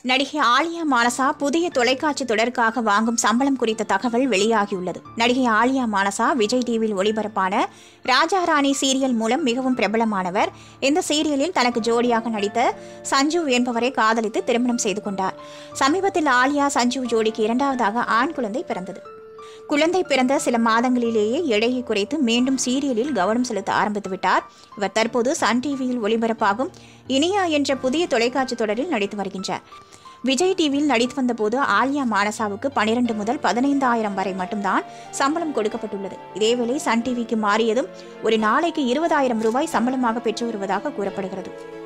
நடிகை ஆலியா மானசா புதிய தொலைக்காட்சி தொடருக்காக வாங்கும் சம்பளம் குறித்த தகவல் வெளியாகியுள்ளது நடிகை ஆலியா மானசா விஜய் டிவியில் ஒளிபரப்பான ராஜா ராணி சீரியல் மூலம் மிகவும் பிரபலமானவர் இந்த சீரியலில் தனக்கு ஜோடியாக நடித்த சஞ்சு என்பவரை காதலித்து திருமணம் செய்து கொண்டார் சமீபத்தில் ஆலியா சஞ்சு ஜோடிக்கு இரண்டாவதாக ஆண் குழந்தை பிறந்தது குழந்தை பிறந்த சில மாதங்களிலேயே எடையை குறைத்து மீண்டும் சீரியலில் கவனம் செலுத்த ஆரம்பித்து விட்டார் இவர் தற்போது சன் டிவியில் ஒளிபரப்பாகும் இனியா என்ற புதிய தொலைக்காட்சி தொடரில் நடித்து வருகின்றார் விஜய் டிவியில் நடித்து வந்தபோது ஆலியா மானசாவுக்கு பனிரெண்டு முதல் பதினைந்தாயிரம் வரை மட்டும்தான் சம்பளம் கொடுக்கப்பட்டுள்ளது இதேவேளை சன் டிவிக்கு மாறியதும் ஒரு நாளைக்கு இருபதாயிரம் ரூபாய் சம்பளமாக பெற்று வருவதாக கூறப்படுகிறது